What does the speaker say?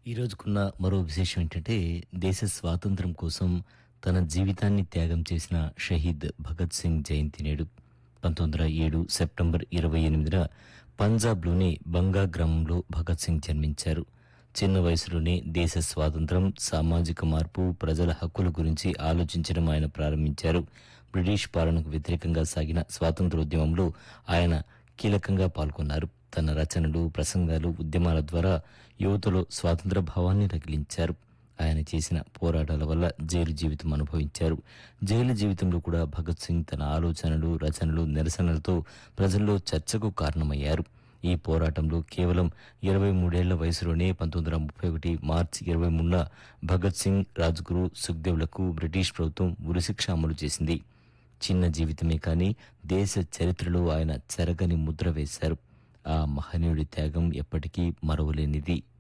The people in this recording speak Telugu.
ఈ రోజుకున్న మరో విశేషం ఏంటంటే దేశ స్వాతంత్రం కోసం తన జీవితాన్ని త్యాగం చేసిన షహీద్ భగత్ సింగ్ జయంతి నేడు పంతొమ్మిది వందల ఏడు సెప్టెంబర్ ఇరవై ఎనిమిదిన పంజాబ్లోని బంగా గ్రామంలో భగత్ సింగ్ జన్మించారు చిన్న వయసులోనే దేశ స్వాతంత్రం సామాజిక మార్పు ప్రజల హక్కుల గురించి ఆలోచించడం ఆయన ప్రారంభించారు బ్రిటిష్ పాలనకు వ్యతిరేకంగా సాగిన స్వాతంత్రోద్యమంలో ఆయన కీలకంగా పాల్గొన్నారు తన రచనలు ప్రసంగాలు ఉద్యమాల ద్వారా యువతలో స్వాతంత్ర భావాన్ని రగిలించారు ఆయన చేసిన పోరాటాల వల్ల జైలు జీవితం అనుభవించారు జైలు జీవితంలో కూడా భగత్ సింగ్ తన ఆలోచనలు రచనలు నిరసనలతో ప్రజల్లో చర్చకు కారణమయ్యారు ఈ పోరాటంలో కేవలం ఇరవై మూడేళ్ల వయసులోనే పంతొమ్మిది వందల ముప్పై ఒకటి మార్చి ఇరవై మూడున భగత్ సింగ్ రాజ్గురు సుఖ్దేవ్లకు బ్రిటిష్ ప్రభుత్వం ఉరిశిక్ష అమలు చేసింది చిన్న జీవితమే కానీ దేశ చరిత్రలో ఆయన చెరగని ముద్ర వేశారు ఆ మహనీయుడి త్యాగం ఎప్పటికీ మరవలేనిది